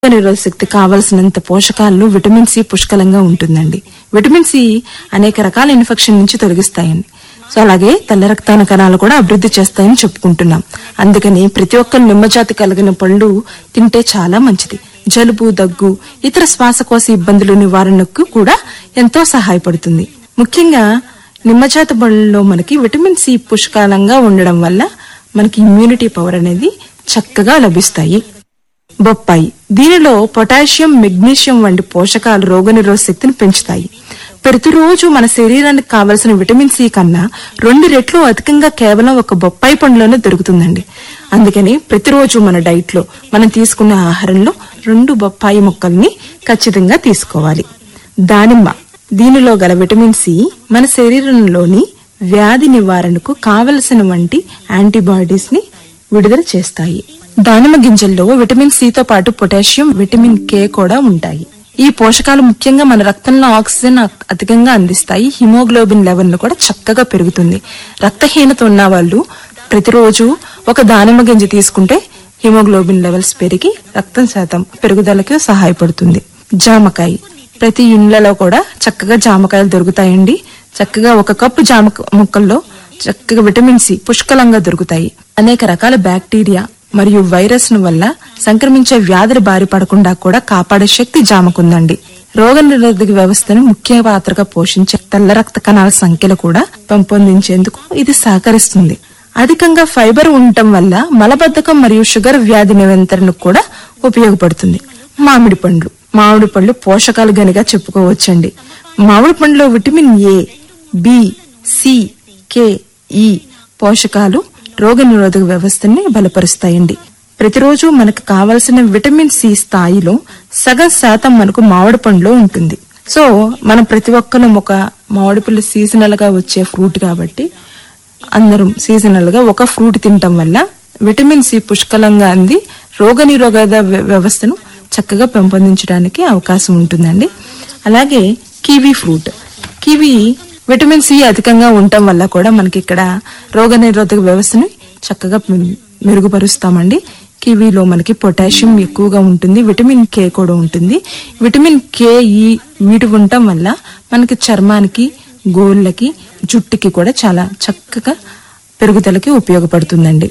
నిరోధక శక్తి కావలసినంత పోషకాలను విటమిన్ సి పుష్కలంగా ఉంటుందండి విటమిన్ సి అనేక రకాల ఇన్ఫెక్షన్ నుంచి తొలగిస్తాయండి సో అలాగే తెల్ల రక్తాన కణాలు కూడా అభివృద్ధి చేస్తాయని చెప్పుకుంటున్నాం అందుకని ప్రతి ఒక్క నిమ్మజాతి కలిగిన పళ్ళు తింటే చాలా మంచిది జలుబు దగ్గు ఇతర శ్వాసకోశ ఇబ్బందుల నివారణకు కూడా ఎంతో సహాయపడుతుంది ముఖ్యంగా నిమ్మజాతి పళ్ళలో మనకి విటమిన్ సి పుష్కలంగా ఉండడం వల్ల మనకి ఇమ్యూనిటీ పవర్ అనేది చక్కగా లభిస్తాయి బొప్పాయి దీనిలో పొటాషియం మెగ్నీషియం వంటి పోషకాలు రోగనిరోధ శక్తిని పెంచుతాయి ప్రతిరోజు మన శరీరానికి కావలసిన విటమిన్ సి కన్నా రెండు రెట్లు అధికంగా కేవలం ఒక బొప్పాయి పండులోనే దొరుకుతుందండి అందుకని ప్రతిరోజు మన డైట్ లో మనం తీసుకునే ఆహారంలో రెండు బొప్పాయి మొక్కల్ని ఖచ్చితంగా తీసుకోవాలి దానిమ్మ దీనిలో గల విటమిన్ సి మన శరీరంలోని వ్యాధి నివారణకు కావలసిన వంటి యాంటీబాడీస్ ని విడుదల చేస్తాయి దానిమ్మ గింజల్లో విటమిన్ సితో పాటు పొటాషియం విటమిన్ కే కూడా ఉంటాయి ఈ పోషకాలు ముఖ్యంగా మన రక్తంలో ఆక్సిజన్ అ- అధికంగా అందిస్తాయి హిమోగ్లోబిన్ లెవెల్ కూడా చక్కగా పెరుగుతుంది రక్తహీనత ఉన్న వాళ్ళు ప్రతిరోజు ఒక దానిమ్మ గింజ తీసుకుంటే హిమోగ్లోబిన్ లెవెల్స్ పెరిగి రక్తం శాతం పెరుగుదలకు సహాయపడుతుంది జామకాయ ప్రతి ఇండ్లలో కూడా చక్కగా జామకాయలు దొరుకుతాయండి చక్కగా ఒక కప్పు జామ ముక్కల్లో చక్కగా విటమిన్ సి పుష్కలంగా దొరుకుతాయి అనేక రకాల బ్యాక్టీరియా మరియు వైరస్ ను వల్ల సంక్రమించే వ్యాధుల బారి పడకుండా కూడా కాపాడే శక్తి జామకుందండి రోగ నిరోధక వ్యవస్థను ముఖ్య పాత్రగా పోషించే తెల్ల రక్త కణాల సంఖ్యలు కూడా పెంపొందించేందుకు ఇది సహకరిస్తుంది అధికంగా ఫైబర్ ఉండటం వల్ల మలబద్ధకం మరియు షుగర్ వ్యాధి నియంత్రణకు కూడా ఉపయోగపడుతుంది మామిడి పండ్లు మామిడి పళ్ళు పోషకాలు గనిగా చెప్పుకోవచ్చండి మామిడి పండులో vitamin A B C K E పోషకాలు రోగ నిరోధక వ్యవస్థని బలపరుస్తాయండి ప్రతిరోజు మనకు కావలసిన విటమిన్ సి స్థాయిలో సగం శాతం మనకు మామిడి పండులో ఉంటుంది సో మనం ప్రతి ఒక్కరం ఒక మామిడి పళ్ళు సీజనల్ గా వచ్చే ఫ్రూట్ కాబట్టి అందరం సీజనల్ గా ఒక ఫ్రూట్ తినటం వల్ల విటమిన్ సి పుష్కలంగా అంది రోగ నిరోధక వ్య- వ్యవస్థను చక్కగా పెంపొందించడానికి అవకాశం ఉంటుందండి అలాగే kiwi fruit kiwi vitamin C అధికంగా ఉండటం వల్ల కూడా మనకి ఇక్కడ రోగ నిరోధక వ్యవస్థని చక్కగా మె- మెరుగుపరుస్తామండి కివీలో మనకి పొటాషియం ఎక్కువగా ఉంటుంది విటమిన్ కే కూడా ఉంటుంది విటమిన్ కే ఈ వీటి ఉండటం వల్ల మనకి చర్మానికి గోళ్ళకి జుట్టుకి కూడా చాలా చక్కగా పెరుగుదలకి ఉపయోగపడుతుందండి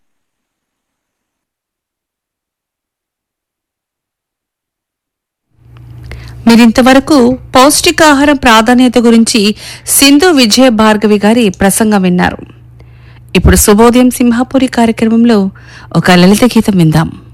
మీరింతవరకు పౌష్టికాహారం ప్రాధాన్యత గురించి సింధు విజయ భార్గవి గారి ప్రసంగం విన్నారు ఇప్పుడు శుభోదయం సింహాపురి కార్యక్రమంలో ఒక లలిత గీతం విందాం